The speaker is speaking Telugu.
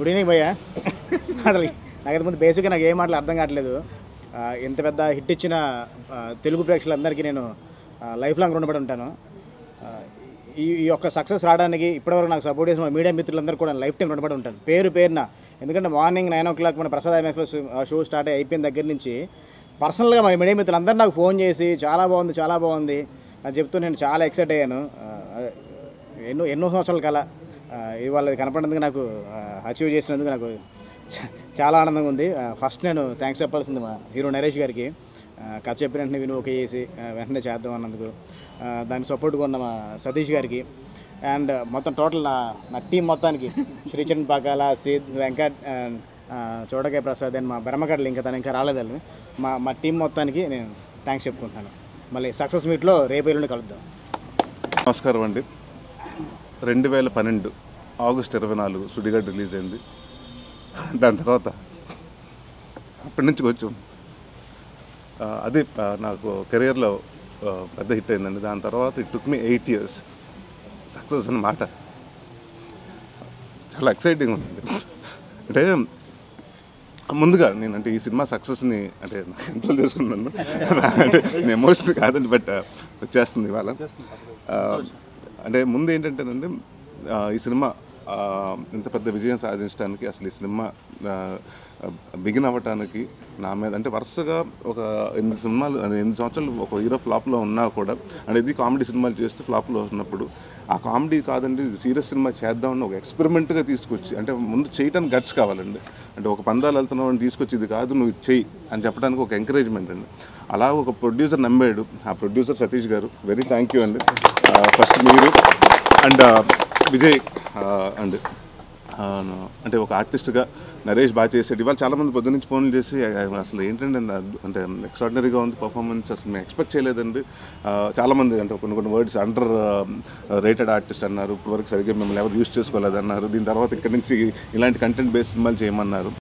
గుడ్ ఈవినింగ్ భయ్య అసలు నాకైతే ముందు బేసిక్గా నాకు ఏ మాటలు అర్థం కావట్లేదు ఆ, ఇంత పెద్ద హిట్ ఇచ్చిన ఆ, తెలుగు ప్రేక్షకులందరికీ నేను లైఫ్ లాంగ్ రుణపడి ఉంటాను ఆ, ఈ ఈ యొక్క సక్సెస్ రావడానికి ఇప్పటివరకు నాకు సపోర్ట్ చేసిన మీడియా మిత్రులందరూ కూడా లైఫ్ టైం రుణపడి ఉంటాను పేరు పేరున ఎందుకంటే మార్నింగ్ నైన్ ఓ క్లాక్ మన ప్రసాద్ ఐఎంఎక్స్లో షో స్టార్ట్ అయిపోయిన దగ్గర నుంచి పర్సనల్గా మన మీడియా మిత్రులందరూ నాకు ఫోన్ చేసి చాలా బాగుంది చాలా బాగుంది అని చెప్తూ నేను చాలా ఎక్సైట్ అయ్యాను ఆ, ఎన్నో ఎన్నో సంవత్సరాల కల ఆ, ఇవాళ ఇది కనపడినందుకు నాకు అచీవ్ చేసినందుకు నాకు చ- చాలా ఆనందంగా ఉంది ఆ, ఫస్ట్ నేను థ్యాంక్స్ చెప్పాల్సింది మా హీరో నరేష్ గారికి ఆ, కథ చెప్పిన వెంటనే విను ఓకే చేసి ఆ, వెంటనే చేద్దాం అన్నందుకు ఆ, దానికి సపోర్ట్గా ఉన్న మా సతీష్ గారికి అండ్ మొత్తం టోటల్ నా నా టీం మొత్తానికి శ్రీచరణ్ పాకాల సీద్ వెంకట్ అండ్ ఆ, చోడకాయ ప్రసాద్ అండ్ మా బ్రహ్మకడ్లు ఇంకా తను ఇంకా రాలేదండి మా మా టీం మొత్తానికి నేను థ్యాంక్స్ చెప్పుకుంటున్నాను మళ్ళీ సక్సెస్ మీట్లో రేపు ఎల్లుండి కలుద్దాం నమస్కారం అండి రెండు వేల పన్నెండు ఆగస్ట్ ఇరవై నాలుగు సుడిగాడు రిలీజ్ అయింది దాని తర్వాత అప్పటి నుంచి కొంచెం ఆ, అది ఆ, నాకు కెరియర్లో ఆ, పెద్ద హిట్ అయిందండి దాని తర్వాత it took me eight years success అన్నమాట చాలా ఎక్సైటింగ్ ఉంది అంటే ముందుగా నేను అంటే ఈ సినిమా సక్సెస్ని అంటే కంట్రోల్ చేసుకున్నాను అంటే నేను ఎమోషన్ కాదండి బట్ వచ్చేస్తుంది ఇవాళ ఆ, అంటే ముందు ఏంటంటేనండి ఆ, ఈ సినిమా ఆ, ఇంత పెద్ద విజయం సాధించడానికి అసలు ఈ సినిమా బిగిన్ అవ్వటానికి నా మీద అంటే వరుసగా ఒక ఎనిమిది సినిమాలు అంటే ఎనిమిది సంవత్సరాలు ఒక హీరో ఫ్లాప్లో ఉన్నా కూడా అంటే ఇది కామెడీ సినిమాలు చేస్తూ ఫ్లాప్లో ఉన్నప్పుడు ఆ కామెడీ కాదండి సీరియస్ సినిమా చేద్దామని ఒక ఎక్స్పెరిమెంట్గా తీసుకొచ్చి అంటే ముందు చేయటానికి గట్స్ కావాలండి అంటే ఒక పందాలు వెళ్తున్నావు అని తీసుకొచ్చి ఇది కాదు నువ్వు ఇది చెయ్యి అని చెప్పడానికి ఒక ఎంకరేజ్మెంట్ అండి అలా ఒక ప్రొడ్యూసర్ నమ్మాడు ఆ producer Satish garu very thank you అండి ఫస్ట్ మీరు అండ్ విజయ్ అండ్ అంటే ఒక ఆర్టిస్ట్గా నరేష్ బాగా చేసాడు ఇవాళ చాలామంది పొద్దు నుంచి ఫోన్లు చేసి "ఆ, అసలు ఏంటంటే నా- అంటే ఎక్స్ట్రాడినరీగా ఉంది పర్ఫార్మెన్స్ అసలు మేము ఎక్స్పెక్ట్ చేయలేదండి ఆ, చాలామంది అంటే కొన్ని కొన్ని వర్డ్స్ అండర్ రేటెడ్ ఆర్టిస్ట్ అన్నారు ఇప్పటివరకు సరిగ్గా మిమ్మల్ని ఎవరు యూస్ చేసుకోలేదన్నారు దీని తర్వాత ఇక్కడి నుంచి ఇలాంటి కంటెంట్ బేస్డ్ సినిమాలు చేయమన్నారు